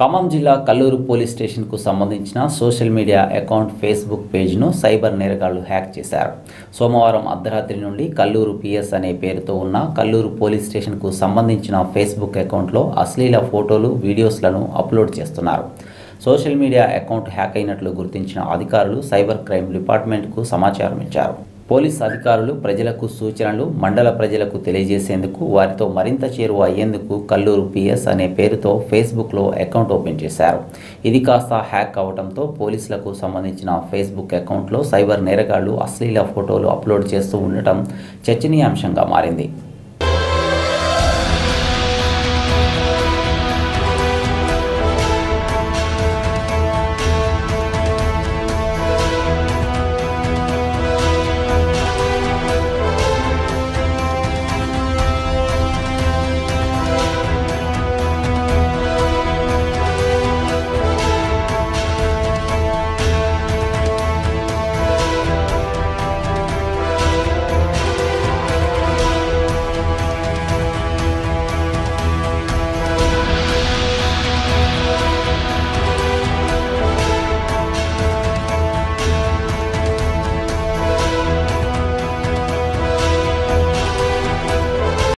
ఖమ్మం జిల్లా కల్లూరు పోలీస్ స్టేషన్కు సంబంధించిన సోషల్ మీడియా అకౌంట్ ఫేస్బుక్ పేజ్ను సైబర్ నేరగాళ్లు హ్యాక్ చేశారు సోమవారం అర్ధరాత్రి నుండి కల్లూరు పిఎస్ అనే పేరుతో ఉన్న కల్లూరు పోలీస్ స్టేషన్కు సంబంధించిన ఫేస్బుక్ అకౌంట్లో అశ్లీల ఫోటోలు వీడియోస్లను అప్లోడ్ చేస్తున్నారు సోషల్ మీడియా అకౌంట్ హ్యాక్ అయినట్లు గుర్తించిన అధికారులు సైబర్ క్రైమ్ డిపార్ట్మెంట్కు సమాచారం ఇచ్చారు పోలీస్ అధికారులు ప్రజలకు సూచనలు మండల ప్రజలకు తెలియజేసేందుకు వారితో మరింత చేరువ అయ్యేందుకు కల్లూరు పిఎస్ అనే పేరుతో ఫేస్బుక్లో అకౌంట్ ఓపెన్ చేశారు ఇది కాస్త హ్యాక్ అవడంతో పోలీసులకు సంబంధించిన ఫేస్బుక్ అకౌంట్లో సైబర్ నేరగాళ్లు అశ్లీల ఫోటోలు అప్లోడ్ చేస్తూ ఉండటం చర్చనీయాంశంగా మారింది